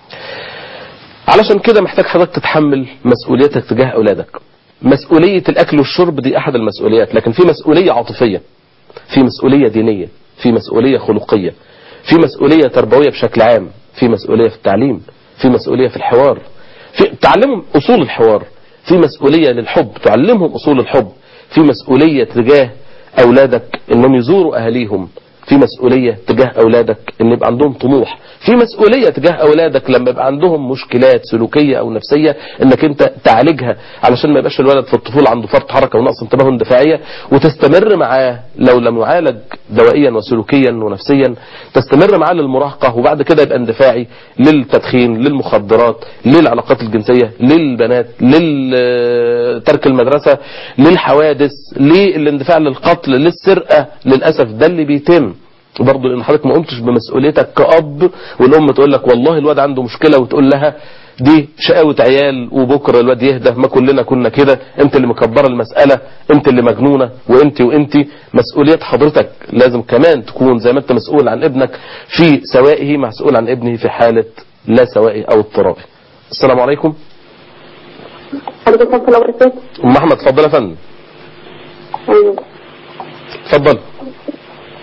علشان كده محتاج حضرتك تتحمل مسؤوليتك تجاه اولادك مسؤولية الاكل والشرب دي احد المسؤوليات لكن في مسؤولية عاطفية في مسؤولية دينية في مسؤولية خلقية في مسؤولية تربوية بشكل عام في مسؤولية في التعليم في مسؤولية في الحوار في تعلمهم اصول الحوار في مسؤولية للحب تعلمهم اصول الحب في مسؤولية تجاه اولادك انهم يزوروا اهاليهم في مسؤولية تجاه أولادك ان يبقى عندهم طموح في مسؤولية تجاه أولادك لما يبقى عندهم مشكلات سلوكية أو نفسية انك انت تعالجها علشان ما يبقاش الولد في الطفولة عنده فرط حركة ونقص انتباه اندفاعية وتستمر معاه لو لم يعالج دوائيا وسلوكيا ونفسيا تستمر معاه للمراهقة وبعد كده يبقى اندفاعي للتدخين للمخدرات للعلاقات الجنسية للبنات لترك المدرسة للحوادث للاندفاع للقتل للسرقة للأسف ده اللي بيتم برضه لان حضرتك ما قمتش بمسؤوليتك كأب والام تقول لك والله الواد عنده مشكلة وتقول لها دي شقاوة عيال وبكرة الواد يهدى ما كلنا كنا كده انت اللي مكبرة المسألة انت اللي مجنونة وانت وانت مسؤولية حضرتك لازم كمان تكون زي ما انت مسؤول عن ابنك في سوائه مسؤول عن ابنه في حالة لا سوائه او اضطرابه السلام عليكم حضرتك السلام عليكم ام احمد اتفضل يا فندم ايوه اتفضل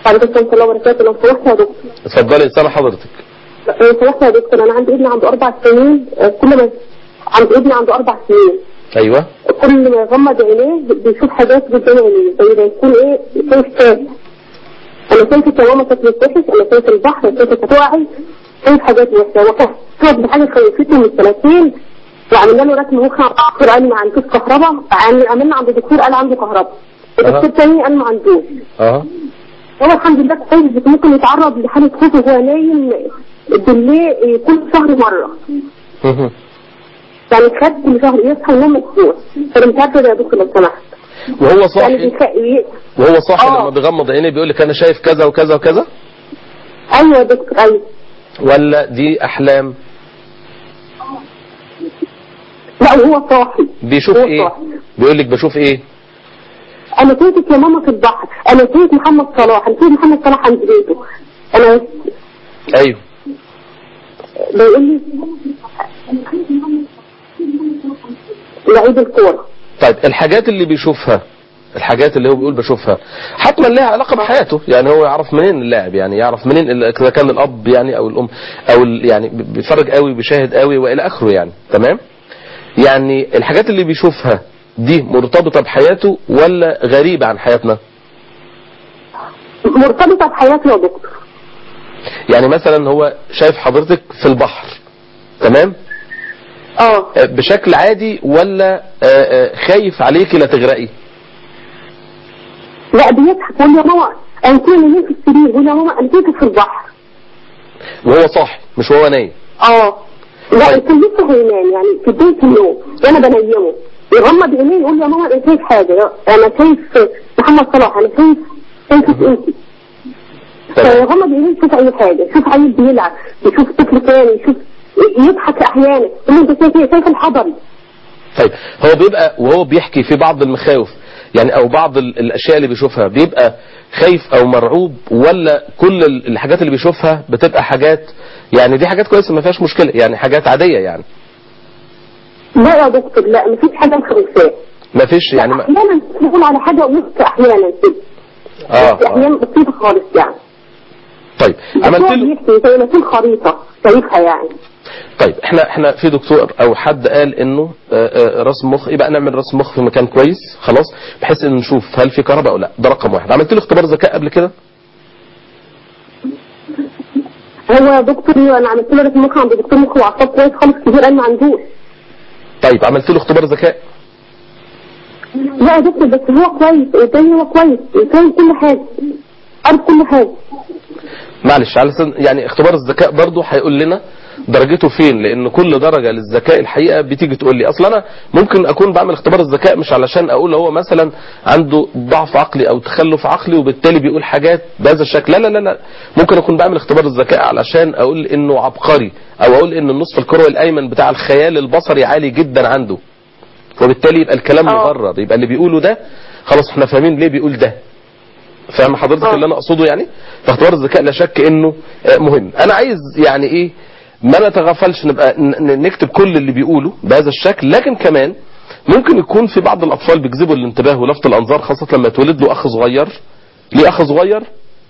وعليكم السلام ورحمة الله وبركاته لو سمحت يا دكتور اتفضلي سامع حضرتك لو سمحت يا دكتور أنا عندي ابني عنده أربع سنين آه، كل ما عند ابني عنده أربع سنين ايوه كل ما يغمض عينيه بيشوف حاجات قدام عينيه زي ما يكون إيه شايف تاج أنا شايفة يا ماما شكلك وحش أنا شايف البحر شايفك هتقعي شايف حاجات وحشة وكانت بحاجة خوفته من سنتين وعملنا له رسم مخ الدكتور قال ما عندوش كهرباء عمل- عملنا عند الدكتور قال عنده كهرباء الدكتور أها. تاني قال ما عندوش اه هو الحمد لله كويس بس ممكن يتعرض لحالة خوف وهو نايم بالليل كل شهر مرة مهم. يعني خد كل شهر يصحى ينام مكسور فانا مش عارفة يا دكتور لو سمحت وهو يعني صاحي بيخ... وهو صاحي آه. لما بيغمض عينيه بيقول لك انا شايف كذا وكذا وكذا ايوه يا دكتور ايوه ولا دي احلام لا وهو صاحي بيشوف هو ايه صاحي. بيقول لك بشوف ايه انا شايفك يا ماما في البحر انا شايف محمد صلاح انا شايف محمد صلاح عند بيته انا ايوه بيقول لي لعيب الكورة طيب الحاجات اللي بيشوفها الحاجات اللي هو بيقول بشوفها حتما لها علاقه بحياته يعني هو يعرف منين اللاعب يعني يعرف منين ال- اذا كان الاب يعني او الام او ال- يعني بي- بيتفرج قوي بيشاهد قوي والى اخره يعني تمام يعني الحاجات اللي بيشوفها دي مرتبطه بحياته ولا غريبه عن حياتنا مرتبطة بحياته يا دكتور يعني مثلا هو شايف حضرتك في البحر تمام اه آه، بشكل عادي ولا آه، آه، خايف عليكي لا تغرقي لا بيضحك يقول لي يا ماما انا كل يومين في السرير يقول لي يا ماما انا كنت في البحر وهو صاحي مش وهو نايم اه لا طيب. كان لسه هينام يعني في بداية اليوم وانا بنيمه يغمض عينيه يقول لي يا ماما انا شايف حاجة انا شايف محمد صلاح انا شايف شايفك انت تمام. فيغمض عينيه يشوف اي حاجة يشوف عيل بيلعب يشوف طفل تاني يشوف يضحك احيانا يقول لي انت شايف ايه شايف الحضري طيب هو بيبقى وهو بيحكي في بعض المخاوف يعني او بعض ال- الاشياء اللي بيشوفها بيبقى خايف او مرعوب ولا كل ال- الحاجات اللي بيشوفها بتبقى حاجات يعني دي حاجات كويسه ما فيهاش مشكله يعني حاجات عاديه يعني لا يا دكتور لا مفيش حاجة مخوفاه ما فيش يعني ما احيانا بقول على حاجة ونص احيانا كده اه, بس آه. احيانا بسيطة خالص يعني طيب بس عملت هو له بيحكي زي ما يكون خريطة شايفها يعني طيب احنا احنا في دكتور او حد قال انه آه، آه، رسم مخ يبقى نعمل رسم مخ في مكان كويس خلاص بحيث ان نشوف هل في كهرباء او لا ده رقم واحد عملت له اختبار ذكاء قبل كده هو يا دكتور انا عملت له رسم مخ عند دكتور مخ واعصاب كويس خالص كبير قال ما عندوش طيب عملت له اختبار ذكاء لا يا دكتور بس هو كويس قدامي هو كويس فاهم كل حاجة عارف كل حاجة معلش على سن يعني اختبار الذكاء برضه هيقول لنا درجته فين لان كل درجه للذكاء الحقيقه بتيجي تقول لي اصل انا ممكن اكون بعمل اختبار الذكاء مش علشان اقول هو مثلا عنده ضعف عقلي او تخلف عقلي وبالتالي بيقول حاجات بهذا الشكل لا لا لا لا ممكن اكون بعمل اختبار الذكاء علشان اقول انه عبقري او اقول ان النصف الكروي الايمن بتاع الخيال البصري عالي جدا عنده وبالتالي يبقى الكلام آه. مبرر يبقى اللي بيقوله ده خلاص احنا فاهمين ليه بيقول ده فاهم حضرتك آه. اللي انا اقصده يعني فاختبار الذكاء لا شك انه آه، مهم انا عايز يعني ايه ما نتغفلش نبقى ن- ن- نكتب كل اللي بيقوله بهذا الشكل لكن كمان ممكن يكون في بعض الاطفال بيجذبوا الانتباه ولفت الانظار خاصه لما يتولد له اخ صغير ليه اخ صغير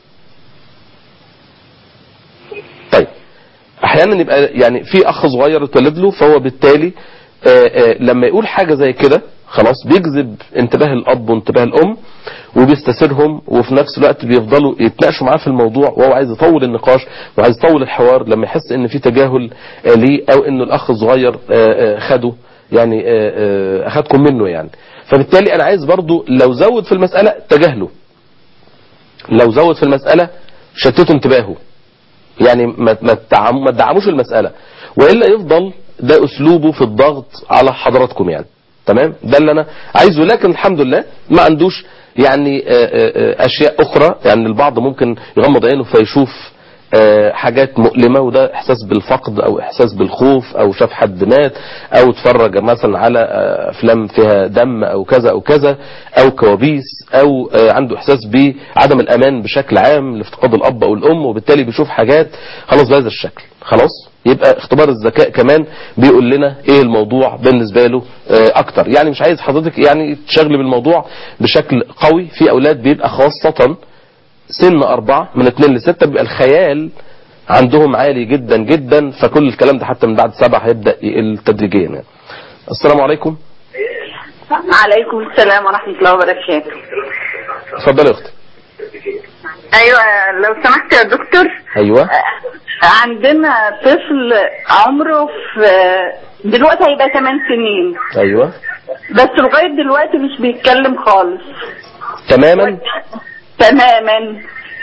طيب احيانا يبقى يعني في اخ صغير اتولد له فهو بالتالي آه، آه، لما يقول حاجه زي كده خلاص بيجذب انتباه الاب وانتباه الام وبيستثيرهم وفي نفس الوقت بيفضلوا يتناقشوا معاه في الموضوع وهو عايز يطول النقاش وعايز يطول الحوار لما يحس ان في تجاهل آه، ليه او انه الاخ الصغير آه، آه، خده يعني آه، آه، اخدكم منه يعني فبالتالي انا عايز برضو لو زود في المساله تجاهله لو زود في المساله شتتوا انتباهه يعني ما ما تدعم- ما تدعموش المسألة وإلا يفضل ده أسلوبه في الضغط على حضراتكم يعني تمام ده اللي أنا عايزه لكن الحمد لله ما عندوش يعني آه، آه، آه، أشياء أخرى يعني البعض ممكن يغمض عينه فيشوف آه، حاجات مؤلمة وده إحساس بالفقد أو إحساس بالخوف أو شاف حد مات أو اتفرج مثلا على آه، أفلام فيها دم أو كذا أو كذا أو كوابيس أو آه، عنده إحساس بعدم الأمان بشكل عام لافتقاد الأب أو الأم وبالتالي بيشوف حاجات خلاص بهذا الشكل خلاص يبقى اختبار الذكاء كمان بيقول لنا ايه الموضوع بالنسبة له آه، اكتر يعني مش عايز حضرتك يعني تشغلي بالموضوع بشكل قوي في اولاد بيبقى خاصة سن أربعة من اتنين لستة بيبقى الخيال عندهم عالي جدا جدا فكل الكلام ده حتى من بعد سبعة هيبدأ يقل تدريجيا يعني. السلام عليكم عليكم السلام ورحمة الله وبركاته اتفضلي يا اختي ايوه لو سمحت يا دكتور ايوه عندنا طفل عمره في دلوقتي هيبقى 8 سنين ايوه بس لغاية دلوقتي مش بيتكلم خالص تماما تماما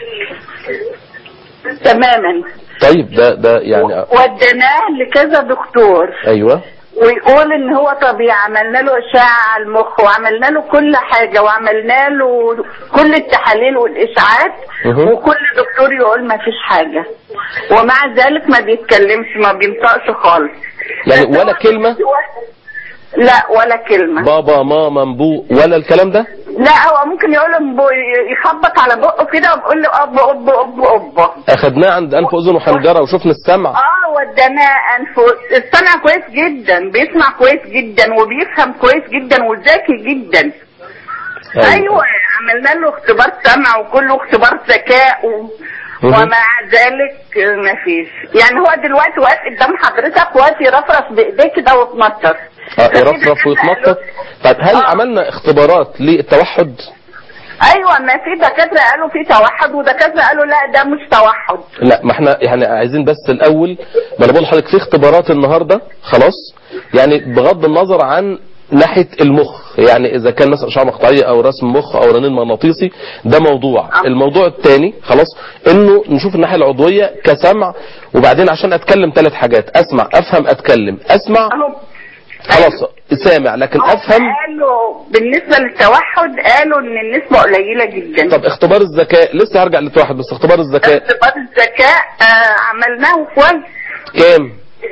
تماما طيب ده ده يعني وديناه لكذا دكتور ايوه ويقول ان هو طبيعي عملنا له اشعه على المخ وعملنا له كل حاجه وعملنا له كل التحاليل والاشعاعات مهم. وكل دكتور يقول ما فيش حاجه ومع ذلك ما بيتكلمش ما بينطقش خالص يعني بس ولا هو- كلمة؟ لا ولا كلمه بابا ماما مبو ولا الكلام ده لا هو ممكن يقول له بو- يخبط على بقه كده ويقول له اب اب اب اب اخدناه عند انف اذن وحنجره وشفنا السمع اه وديناه انف استمع كويس جدا بيسمع كويس جدا وبيفهم كويس جدا وذكي جدا ايوه عملنا له اختبار سمع وكله اختبار ذكاء و... مهم. ومع ذلك ما فيش يعني هو دلوقتي واقف قدام حضرتك واقف يرفرف بايديه كده ويتنطط اه يرفرف ويتنطط طيب هل آه. عملنا اختبارات للتوحد ايوه ما في دكاتره قالوا في توحد ودكاتره قالوا لا ده مش توحد لا ما احنا يعني عايزين بس الاول ما انا بقول لحضرتك في اختبارات النهارده خلاص يعني بغض النظر عن ناحيه المخ يعني اذا كان مثلا اشعه مقطعيه او رسم مخ او رنين مغناطيسي ده موضوع آه. الموضوع الثاني خلاص انه نشوف الناحيه العضويه كسمع وبعدين عشان اتكلم ثلاث حاجات اسمع افهم اتكلم اسمع اهو خلاص سامع لكن هم افهم قالوا بالنسبه للتوحد قالوا ان النسبه قليله جدا طب اختبار الذكاء لسه هرجع للتوحد بس اختبار الذكاء اختبار الذكاء آه عملناه كويس كام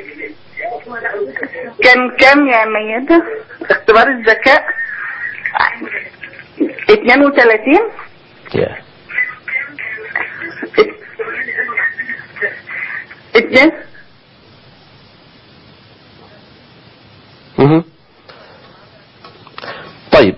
كان كام يا ميادة اختبار الذكاء 32 يا اتنين مهم. طيب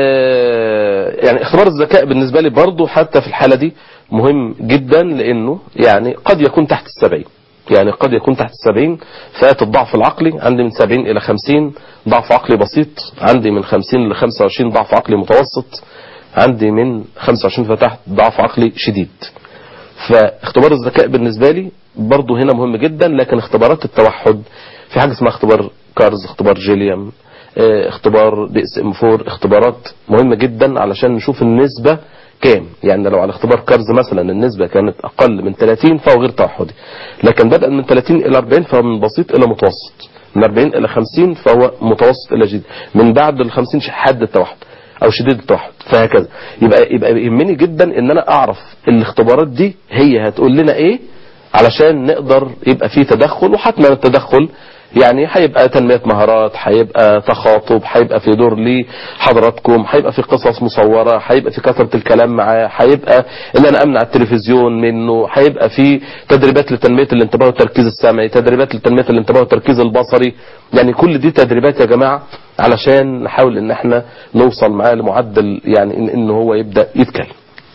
آه يعني اختبار الذكاء بالنسبة لي برضو حتى في الحالة دي مهم جدا لانه يعني قد يكون تحت السبعين يعني قد يكون تحت السبعين فئات الضعف العقلي عندي من سبعين الى خمسين ضعف عقلي بسيط عندي من خمسين لخمسة وعشرين ضعف عقلي متوسط عندي من خمسة وعشرين فتحت ضعف عقلي شديد فاختبار الذكاء بالنسبة لي برضو هنا مهم جدا لكن اختبارات التوحد في حاجة اسمها اختبار كارز اختبار جيليام اه، اختبار دي اس ام 4 اختبارات مهمة جدا علشان نشوف النسبة كام يعني لو على اختبار كارز مثلا النسبة كانت اقل من 30 فهو غير توحدي لكن بدأ من 30 الى 40 فهو من بسيط الى متوسط من 40 الى 50 فهو متوسط الى جديد من بعد ال 50 حد التوحد او شديد التوحد فهكذا يبقى يبقى يهمني جدا ان انا اعرف الاختبارات دي هي هتقول لنا ايه علشان نقدر يبقى في تدخل وحتما التدخل يعني هيبقى تنمية مهارات هيبقى تخاطب هيبقى في دور لحضراتكم هيبقى في قصص مصورة هيبقى في كثرة الكلام معاه هيبقى ان انا امنع التلفزيون منه هيبقى في تدريبات لتنمية الانتباه والتركيز السمعي تدريبات لتنمية الانتباه والتركيز البصري يعني كل دي تدريبات يا جماعة علشان نحاول ان احنا نوصل معاه لمعدل يعني ان, إن هو يبدأ يتكلم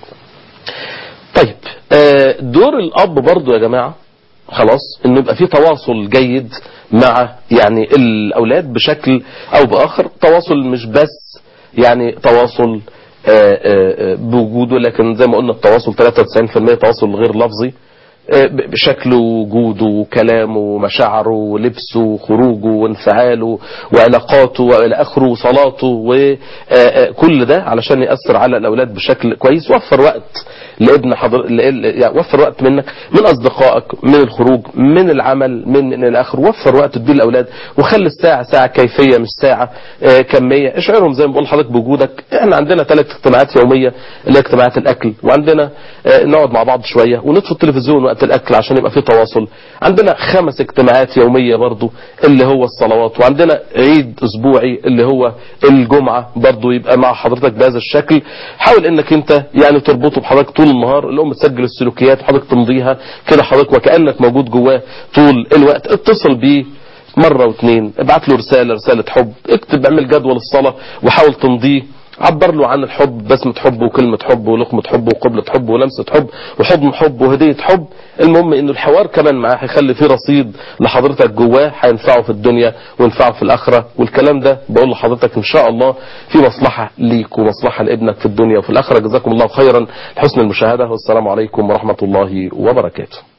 طيب آه، دور الاب برضو يا جماعة خلاص انه يبقى في تواصل جيد مع يعني الاولاد بشكل او باخر تواصل مش بس يعني تواصل آه، آه، آه، بوجوده لكن زي ما قلنا التواصل 93% تواصل غير لفظي آه، ب- بشكله وجوده وكلامه ومشاعره ولبسه وخروجه وانفعاله وعلاقاته والى اخره وصلاته وكل ده علشان يأثر على الاولاد بشكل كويس وفر وقت لابن حضر ل- يعني وفر وقت منك من اصدقائك من الخروج من العمل من من الى اخره وفر وقت تديه الاولاد وخلي الساعه ساعه كيفيه مش ساعه آه، كميه اشعرهم زي ما بقول لحضرتك بوجودك احنا عندنا ثلاث اجتماعات يوميه اللي هي اجتماعات الاكل وعندنا آه، نقعد مع بعض شويه ونطفي التلفزيون وقت الاكل عشان يبقى في تواصل عندنا خمس اجتماعات يوميه برضو اللي هو الصلوات وعندنا عيد اسبوعي اللي هو الجمعه برضو يبقى مع حضرتك بهذا الشكل حاول انك انت يعني تربطه بحضرتك طول النهار الام تسجل السلوكيات وحضرتك تمضيها كده حضرتك وكانك موجود جواه طول الوقت اتصل بيه مرة واثنين ابعت له رسالة رسالة حب اكتب اعمل جدول الصلاة وحاول تمضيه عبر له عن الحب بسمة حب وكلمة حب ولقمة حب وقبلة حب ولمسة حب وحضن حب وهدية حب المهم انه الحوار كمان معاه هيخلي فيه رصيد لحضرتك جواه هينفعه في الدنيا وينفعه في الاخرة والكلام ده بقول لحضرتك ان شاء الله في مصلحة ليك ومصلحة لابنك في الدنيا وفي الاخرة جزاكم الله خيرا لحسن المشاهدة والسلام عليكم ورحمة الله وبركاته